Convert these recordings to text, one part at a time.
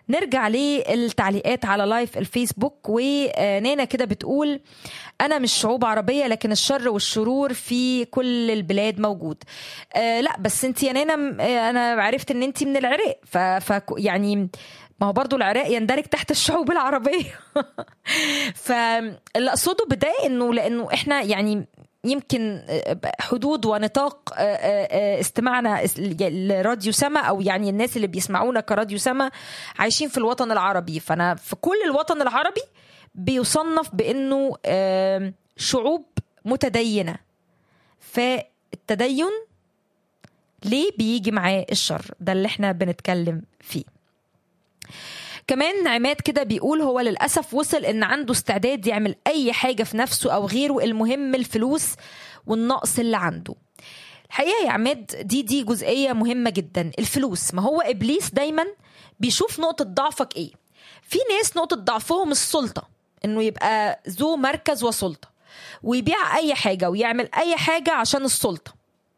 نرجع للتعليقات على لايف الفيسبوك ونانا كده بتقول انا مش شعوب عربيه لكن الشر والشرور في كل البلاد موجود آه لا بس انت يا نانا آه انا عرفت ان انت من العراق ف, ف يعني ما هو برضو العراق يندرج تحت الشعوب العربيه فاللي اقصده بده انه لانه احنا يعني يمكن حدود ونطاق استماعنا لراديو سما او يعني الناس اللي بيسمعونا كراديو سما عايشين في الوطن العربي فانا في كل الوطن العربي بيصنف بانه شعوب متدينه فالتدين ليه بيجي معاه الشر ده اللي احنا بنتكلم فيه كمان عماد كده بيقول هو للأسف وصل إن عنده استعداد يعمل أي حاجة في نفسه أو غيره المهم الفلوس والنقص اللي عنده الحقيقة يا عماد دي دي جزئية مهمة جدا الفلوس ما هو إبليس دايما بيشوف نقطة ضعفك إيه في ناس نقطة ضعفهم السلطة إنه يبقى ذو مركز وسلطة ويبيع أي حاجة ويعمل أي حاجة عشان السلطة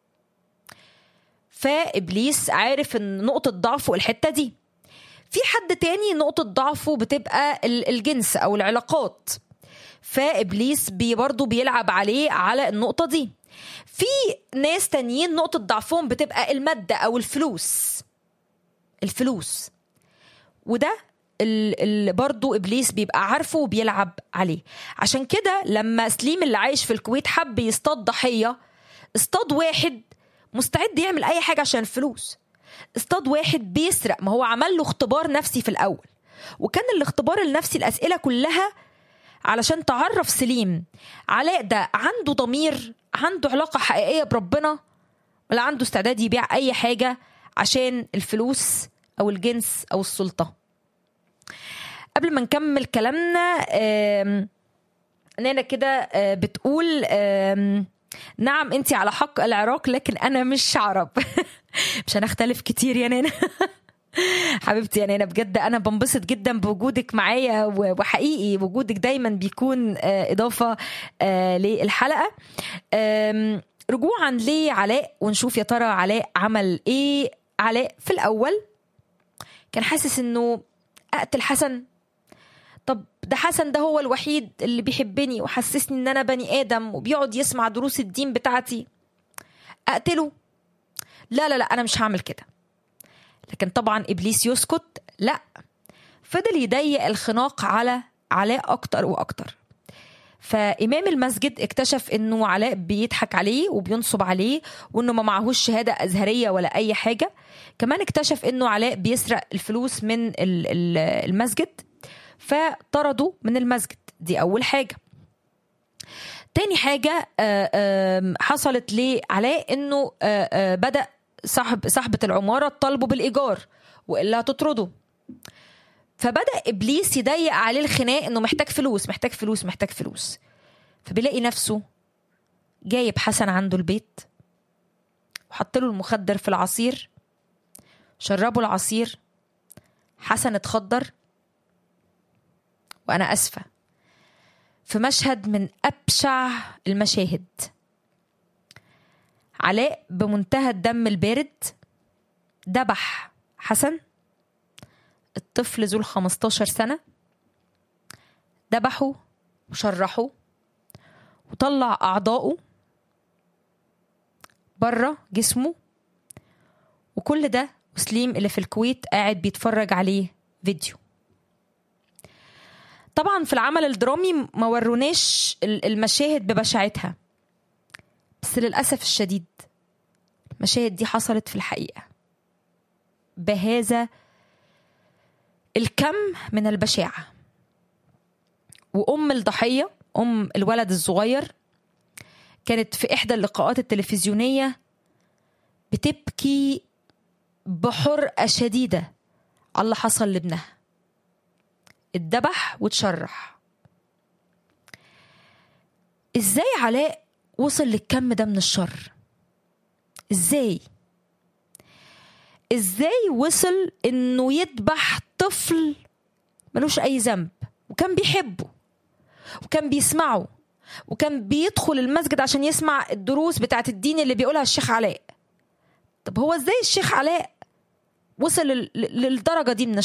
فإبليس عارف إن نقطة ضعفه الحتة دي في حد تاني نقطة ضعفه بتبقى الجنس أو العلاقات فإبليس بي برضه بيلعب عليه على النقطة دي في ناس تانيين نقطة ضعفهم بتبقى المادة أو الفلوس الفلوس وده اللي برضه ابليس بيبقى عارفه وبيلعب عليه عشان كده لما سليم اللي عايش في الكويت حب يصطاد ضحيه اصطاد واحد مستعد يعمل اي حاجه عشان الفلوس اصطاد واحد بيسرق ما هو عمل له اختبار نفسي في الاول وكان الاختبار النفسي الاسئله كلها علشان تعرف سليم علاء ده عنده ضمير عنده علاقه حقيقيه بربنا ولا عنده استعداد يبيع اي حاجه عشان الفلوس او الجنس او السلطه قبل ما نكمل كلامنا نانا كده بتقول نعم انت على حق العراق لكن انا مش عرب مش هنختلف كتير يا نانا حبيبتي يا نانا بجد انا بنبسط جدا بوجودك معايا وحقيقي وجودك دايما بيكون اضافه للحلقه رجوعا لعلاء ونشوف يا ترى علاء عمل ايه علاء في الاول كان حاسس انه اقتل حسن طب ده حسن ده هو الوحيد اللي بيحبني وحسسني ان انا بني ادم وبيقعد يسمع دروس الدين بتاعتي اقتله لا لا لا انا مش هعمل كده لكن طبعا ابليس يسكت لا فضل يضيق الخناق على علاء اكتر واكتر فامام المسجد اكتشف انه علاء بيضحك عليه وبينصب عليه وانه ما معهوش شهاده ازهريه ولا اي حاجه كمان اكتشف انه علاء بيسرق الفلوس من المسجد فطردوا من المسجد دي اول حاجه تاني حاجه حصلت لعلاء انه بدا صاحب صاحبه العماره تطالبه بالايجار والا هتطرده فبدا ابليس يضيق عليه الخناق انه محتاج فلوس محتاج فلوس محتاج فلوس فبيلاقي نفسه جايب حسن عنده البيت وحط له المخدر في العصير شربوا العصير حسن اتخدر وانا اسفه في مشهد من ابشع المشاهد علاء بمنتهى الدم البارد دبح حسن الطفل ذو ال 15 سنة ذبحه وشرحه وطلع أعضائه بره جسمه وكل ده وسليم اللي في الكويت قاعد بيتفرج عليه فيديو طبعا في العمل الدرامي ما وروناش المشاهد ببشاعتها بس للأسف الشديد المشاهد دي حصلت في الحقيقة بهذا الكم من البشاعة وأم الضحية أم الولد الصغير كانت في إحدى اللقاءات التلفزيونية بتبكي بحرقة شديدة على اللي حصل لابنها اتذبح واتشرح ازاي علاء وصل للكم ده من الشر ازاي ازاي وصل انه يذبح طفل ملوش اي ذنب وكان بيحبه وكان بيسمعه وكان بيدخل المسجد عشان يسمع الدروس بتاعت الدين اللي بيقولها الشيخ علاء طب هو ازاي الشيخ علاء وصل للدرجه دي من